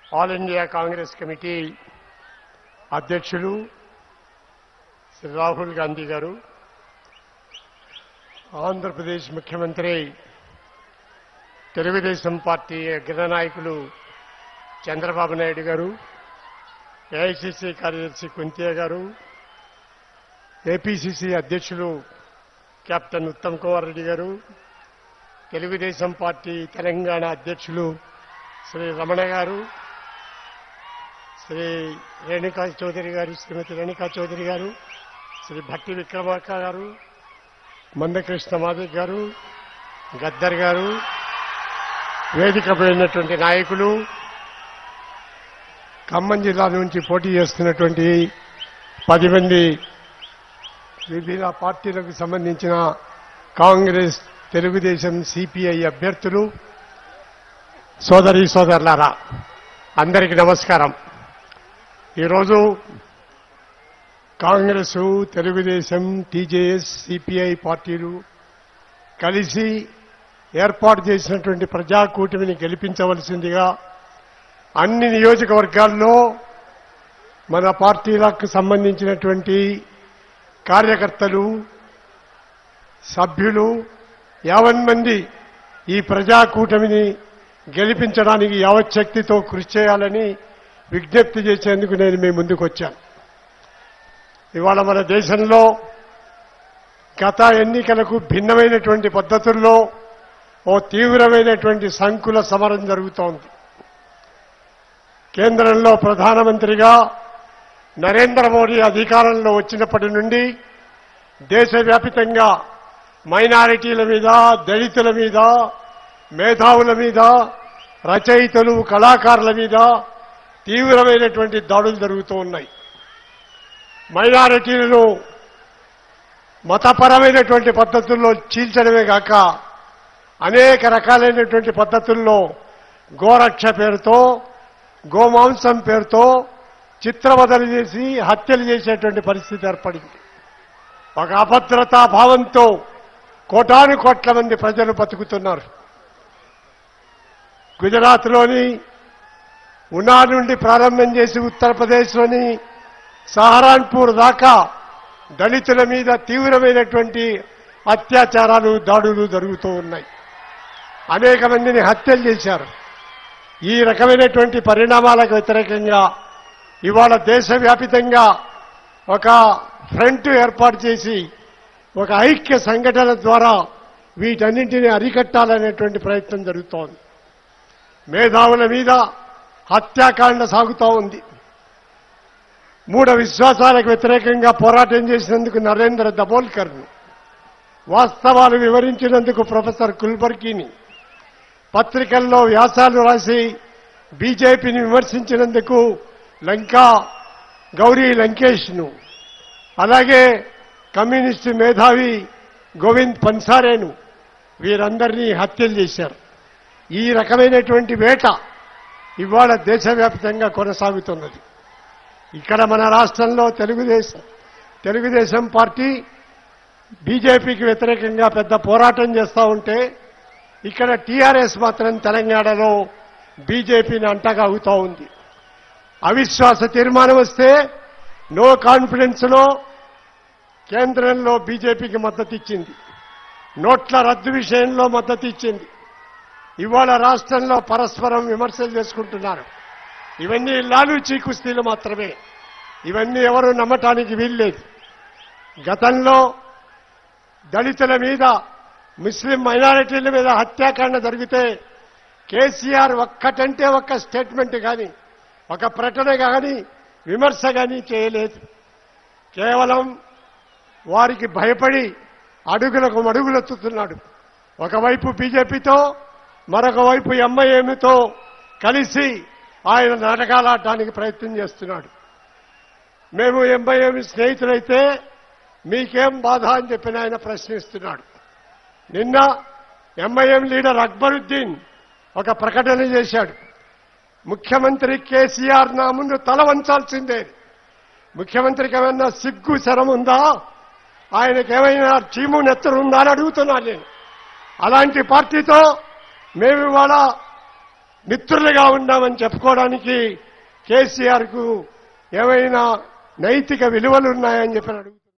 all India Congress committee అధ్యక్షులు శ్రీ రాహుల్ గాంధీ గారు ఆంధ్రప్రదేశ్ ముఖ్యమంత్రి Telugu Desam party అగ్రనాయకులు చంద్రబాబు నాయుడు గారు ఏఐసిసి కార్యదర్శి కుంతియా గారు ఏపీసీసీ అధ్యక్షులు కెప్టెన్ ఉత్తమ్ కుమార్ రెడ్డి గారు తెలుగుదేశం పార్టీ తెలంగాణ అధ్యక్షులు శ్రీ రమణ గారు శ్రీ రేణుకా చౌదరి గారు శ్రీమతి రేణుకా చౌదరి గారు శ్రీ భట్టి విక్రమార్క గారు మందకృష్ణ మాదిక్ గారు గద్దర్ గారు వేదికపై ఉన్నటువంటి నాయకులు ఖమ్మం జిల్లా నుంచి పోటీ చేస్తున్నటువంటి పది మంది వివిధ పార్టీలకు సంబంధించిన కాంగ్రెస్ తెలుగుదేశం సిపిఐ అభ్యర్థులు సోదరి సోదరులారా అందరికీ నమస్కారం ఈరోజు కాంగ్రెస్ తెలుగుదేశం టీజేఎస్ సిపిఐ పార్టీలు కలిసి ఏర్పాటు చేసినటువంటి ప్రజాకూటమిని గెలిపించవలసిందిగా అన్ని నియోజకవర్గాల్లో మన పార్టీలకు సంబంధించినటువంటి కార్యకర్తలు సభ్యులు యావన్ మంది ఈ ప్రజాకూటమిని గెలిపించడానికి యావచ్చక్తితో కృషి చేయాలని విజ్ఞప్తి చేసేందుకు నేను మీ ముందుకు వచ్చాను ఇవాళ మన దేశంలో గత ఎన్నికలకు భిన్నమైనటువంటి పద్ధతుల్లో ఓ తీవ్రమైనటువంటి సంకుల సమరం జరుగుతోంది కేంద్రంలో ప్రధానమంత్రిగా నరేంద్ర మోడీ అధికారంలో వచ్చినప్పటి నుండి దేశవ్యాపితంగా మైనారిటీల మీద దళితుల మీద మేధావుల మీద రచయితలు కళాకారుల మీద తీవ్రమైనటువంటి దాడులు జరుగుతూ ఉన్నాయి మైనారిటీలను మతపరమైనటువంటి పద్ధతుల్లో చీల్చడమే కాక అనేక రకాలైనటువంటి పద్ధతుల్లో గోరక్ష పేరుతో గోమాంసం పేరుతో చిత్రవదలు చేసి హత్యలు చేసేటువంటి పరిస్థితి ఏర్పడింది ఒక అభద్రతా భావంతో కోటాను కోట్ల మంది ప్రజలు బతుకుతున్నారు గుజరాత్లోని ఉనా నుండి ప్రారంభం చేసి ఉత్తరప్రదేశ్లోని సహరాన్పూర్ దాకా దళితుల మీద తీవ్రమైనటువంటి అత్యాచారాలు దాడులు జరుగుతూ ఉన్నాయి అనేక మందిని హత్యలు చేశారు ఈ రకమైనటువంటి పరిణామాలకు వ్యతిరేకంగా ఇవాళ దేశవ్యాపితంగా ఒక ఫ్రంట్ ఏర్పాటు చేసి ఒక ఐక్య సంఘటన ద్వారా వీటన్నింటినీ అరికట్టాలనేటువంటి ప్రయత్నం జరుగుతోంది మేధావుల మీద హత్యాకాండ సాగుతూ ఉంది మూఢ విశ్వాసాలకు వ్యతిరేకంగా పోరాటం చేసినందుకు నరేంద్ర దబోల్కర్ను వాస్తవాలు వివరించినందుకు ప్రొఫెసర్ కుల్బర్కీని పత్రికల్లో వ్యాసాలు రాసి బీజేపీని విమర్శించినందుకు లంకా గౌరీ లంకేష్ను అలాగే కమ్యూనిస్టు మేధావి గోవింద్ పన్సారేను వీరందరినీ హత్యలు చేశారు ఈ రకమైనటువంటి వేట ఇవాళ దేశవ్యాప్తంగా కొనసాగుతున్నది ఇక్కడ మన రాష్ట్రంలో తెలుగుదేశం తెలుగుదేశం పార్టీ బీజేపీకి వ్యతిరేకంగా పెద్ద పోరాటం చేస్తూ ఉంటే ఇక్కడ టీఆర్ఎస్ మాత్రం తెలంగాణలో బీజేపీని అంటగాగుతూ ఉంది అవిశ్వాస తీర్మానం వస్తే నో కాన్ఫిడెన్స్ లో కేంద్రంలో బీజేపీకి మద్దతు ఇచ్చింది నోట్ల రద్దు విషయంలో మద్దతు ఇచ్చింది ఇవాళ రాష్ట్రంలో పరస్పరం విమర్శలు చేసుకుంటున్నారు ఇవన్నీ లాలూచీ కుస్తీలు మాత్రమే ఇవన్నీ ఎవరు నమ్మటానికి వీల్లేదు గతంలో దళితుల మీద ముస్లిం మైనారిటీల మీద హత్యాకాండ జరిగితే కేసీఆర్ ఒక్కటంటే ఒక్క స్టేట్మెంట్ కానీ ఒక ప్రకటన కానీ విమర్శ కానీ చేయలేదు కేవలం వారికి భయపడి అడుగులకు అడుగులెత్తుతున్నాడు ఒకవైపు బీజేపీతో మరొక వైపు ఎంఐఎంతో కలిసి ఆయన నాటకాలాడటానికి ప్రయత్నం చేస్తున్నాడు మేము ఎంఐఎం స్నేహితులైతే మీకేం బాధ అని చెప్పిన ఆయన ప్రశ్నిస్తున్నాడు నిన్న ఎంఐఎం లీడర్ అక్బరుద్దీన్ ఒక ప్రకటన చేశాడు ముఖ్యమంత్రి కేసీఆర్ నా ముందు తల వంచాల్సిందే ముఖ్యమంత్రికి ఏమైనా సిగ్గు శరం ఉందా ఆయనకి ఏమైనా చీము నెత్తరు ఉందా అని అడుగుతున్నాను నేను అలాంటి పార్టీతో మేము ఇవాళ మిత్రులుగా ఉన్నామని చెప్పుకోవడానికి కేసీఆర్ కు ఏమైనా నైతిక విలువలు ఉన్నాయని చెప్పి అడుగు